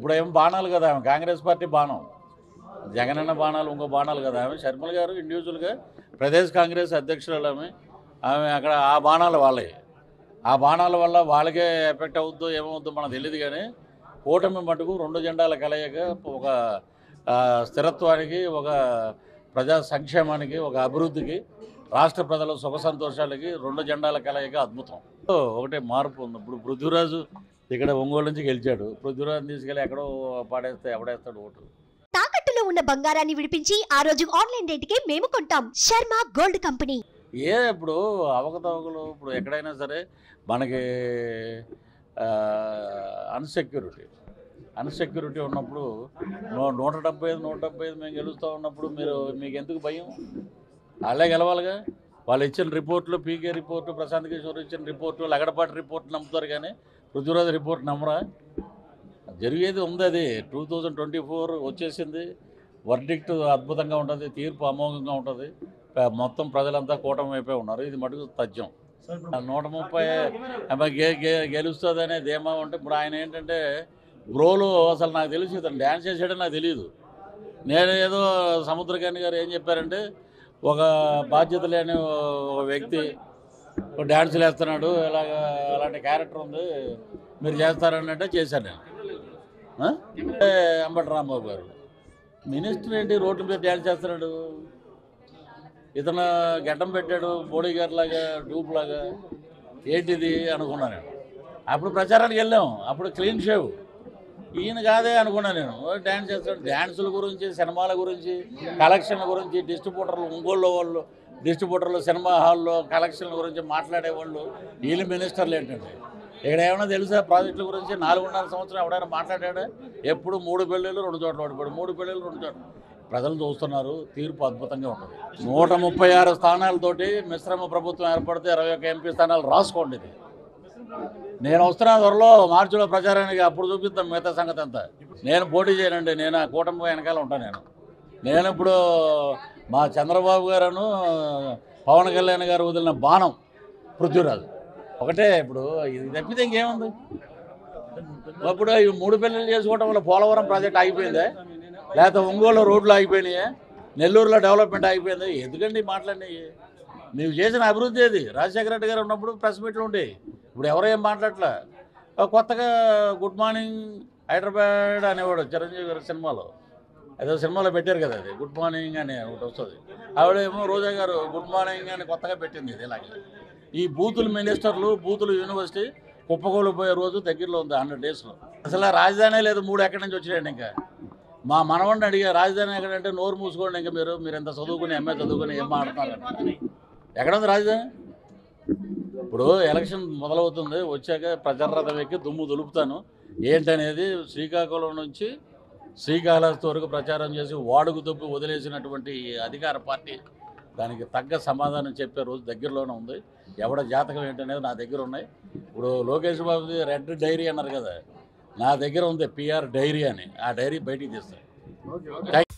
ఇప్పుడు ఏం బాణాలు కదా ఆమె కాంగ్రెస్ పార్టీ బాణం జగనన్న బాణాలు ఇంకో బాణాలు కదా ఆమె శర్మల గారు ఇండివిజువల్గా ప్రదేశ్ కాంగ్రెస్ అధ్యక్షురాలు ఆమె ఆమె అక్కడ ఆ బాణాలు వాళ్ళే ఆ బాణాల వల్ల వాళ్ళకే ఎఫెక్ట్ అవుద్దో ఏమవుద్దో మనకు తెలియదు కానీ కూటమి మటుకు రెండు జెండాల కలయిక ఒక ఆ, స్థిరత్వానికి ఒక ప్రజా సంక్షేమానికి ఒక అభివృద్ధికి రాష్ట్ర ప్రజల సుఖ సంతోషాలకి రెండు జెండాల కలయిక అద్భుతం సో ఒకటే మార్పు ఉంది ఇప్పుడు పృథ్వీరాజు ఇక్కడ ఒంగోలు నుంచి గెలిచాడు పృథ్వీరాజు తీసుకెళ్ళి ఎక్కడో పాడేస్తే ఎవడేస్తాడు ఓటు తాకట్టులో ఉన్న బంగారాన్ని విడిపించి ఆ రోజు ఆన్లైన్ రేటుకే మేము కొంటాం శర్మ గోల్డ్ కంపెనీ ఏ ఇప్పుడు అవకతవకలు ఇప్పుడు ఎక్కడైనా సరే మనకి అన్సెక్యూరిటీ అన్సెక్యూరిటీ ఉన్నప్పుడు నూ నూట డెబ్బై ఐదు నూట డెబ్బై ఐదు మేము గెలుస్తూ ఉన్నప్పుడు మీరు మీకు ఎందుకు భయం వాళ్ళే గెలవాలిగా వాళ్ళు ఇచ్చిన రిపోర్ట్లు పీకే రిపోర్టు ప్రశాంత్ కిషోర్ ఇచ్చిన రిపోర్టు లగడపాటి రిపోర్ట్ నమ్ముతారు కానీ పృథ్వీరాజ్ రిపోర్ట్ నమ్మరా జరిగేది ఉంది అది టూ థౌజండ్ ట్వంటీ ఫోర్ వచ్చేసింది వర్డిక్ట్ అద్భుతంగా ఉంటుంది తీర్పు అమోఘంగా ఉంటుంది ప- మొత్తం ప్రజలంతా కూటమి వైపే ఉన్నారు ఇది మటుకు తథ్యం ఆ నూట ముప్పై అబ్బా గే గే గెలుస్తుందనే ధీమా ఉంటే ఇప్పుడు ఆయన ఏంటంటే బ్రోలు అసలు నాకు తెలిసి ఇతను డ్యాన్స్ చేసాడని నాకు తెలియదు నేను ఏదో సముద్రకాని గారు ఏం చెప్పారంటే ఒక బాధ్యత లేని ఒక వ్యక్తి ఒక డ్యాన్సులు వేస్తున్నాడు ఇలాగ అలాంటి క్యారెక్టర్ ఉంది మీరు చేస్తారని అంటే చేశాను నేను ఆ? అంటే అంబటి రాంబాబు గారు మినిస్టర్ ఏంటి రోడ్ల మీద డ్యాన్స్ చేస్తున్నాడు ఇతను గడ్డం పెట్టాడు మోడీ గారి లాగా డూప్ లాగా ఏంటిది అనుకున్నాను నేను అప్పుడు ప్రచారానికి వెళ్ళాం అప్పుడు క్లీన్ షేవ్ ఈయన కాదే అనుకున్నాను నేను ఓ డ్యాన్స్ చేస్తాడు డ్యాన్సుల గురించి సినిమాల గురించి కలెక్షన్ల గురించి డిస్ట్రిబ్యూటర్లు ఒంగోలు వాళ్ళు డిస్ట్రిబ్యూటర్లు సినిమా హాల్లో కలెక్షన్ల గురించి మాట్లాడేవాళ్ళు వీళ్ళు మినిస్టర్లు ఏంటంటే ఇక్కడ ఏమైనా తెలుసా ప్రాజెక్టుల గురించి నాలుగున్నర సంవత్సరం ఎవడైనా మాట్లాడాడా ఎప్పుడు మూడు పెళ్ళిళ్ళు రెండు చోట్ల ఓడిపోయాడు మూడు పెళ్ళిళ్ళు రెండు చోట్ల ప్రజలు చూస్తున్నారు తీర్పు అద్భుతంగా ఉంటుంది నూట ముప్పై ఆరు స్థానాలతోటి మిశ్రమ ప్రభుత్వం ఏర్పడితే ఇరవై ఒక్క ఎంపీ స్థానాలు రాసుకోండి ఇది నేను వస్తున్నా త్వరలో మార్చిలో ప్రచారానికి అప్పుడు చూపిస్తాం మిగతా సంగతి అంతా నేను పోటీ చేయనండి నేను ఆ కూటమి వెనకాల ఉంటాను నేను నేను ఇప్పుడు మా చంద్రబాబు గారును పవన్ కళ్యాణ్ గారు వదిలిన బాణం పృథ్వీరాజు ఒకటే ఇప్పుడు ఇది తప్పితే ఇంకేముంది ఇప్పుడు ఈ మూడు పెళ్ళిళ్ళు చేసుకోవడం వల్ల పోలవరం ప్రాజెక్ట్ ఆగిపోయిందే లేకపోతే ఒంగోలు రోడ్లు ఆగిపోయినాయే నెల్లూరులో డెవలప్మెంట్ ఆగిపోయింది ఎందుకండి మాట్లాడినాయి నీవు చేసిన అభివృద్ధి ఏది రాజశేఖర రెడ్డి గారు ఉన్నప్పుడు ప్రెస్ మీట్లు ఉండేవి ఇప్పుడు ఎవరు ఏం మాట్లాడట్లా ఆ కొత్తగా గుడ్ మార్నింగ్ హైదరాబాద్ అనేవాడు చిరంజీవి గారి సినిమాలో ఏదో సినిమాలో పెట్టారు కదా అది గుడ్ మార్నింగ్ అని ఒకటి వస్తుంది ఆవిడేమో రోజా గారు గుడ్ మార్నింగ్ అని కొత్తగా పెట్టింది ఇది ఇలాగే ఈ బూతులు మినిస్టర్లు బూతులు యూనివర్సిటీ కుప్పకూలిపోయే రోజు దగ్గరలో ఉంది హండ్రెడ్ డేస్లో అసలు ఆ రాజధాని లేదు మూడు ఎక్కడి నుంచి వచ్చినాయండి ఇంకా మా మనవాడిని అడిగా రాజధాని ఎక్కడంటే నోరు మూసుకోండి ఇంకా మీరు మీరు ఎంత చదువుకుని ఎంఏ చదువుకుని ఏం మాట్లాడుతున్నారు ఎక్కడ ఉంది రాజధాని ఇప్పుడు ఎలక్షన్ మొదలవుతుంది వచ్చాక ప్రచారరథం ఎక్కి దుమ్ము దులుపుతాను ఏంటనేది శ్రీకాకుళం నుంచి శ్రీకాళహస్తి వరకు ప్రచారం చేసి వాడుకు దొబ్బి వదిలేసినటువంటి ఈ అధికార పార్టీ దానికి తగ్గ సమాధానం చెప్పే రోజు దగ్గరలోనే ఉంది ఎవడ జాతకం ఏంటనేది నా దగ్గర ఉన్నాయి ఇప్పుడు లోకేష్ బాబుది రెడ్ డైరీ అన్నారు కదా నా దగ్గర ఉంది పిఆర్ డైరీ అని ఆ డైరీ బయటికి తీస్తాను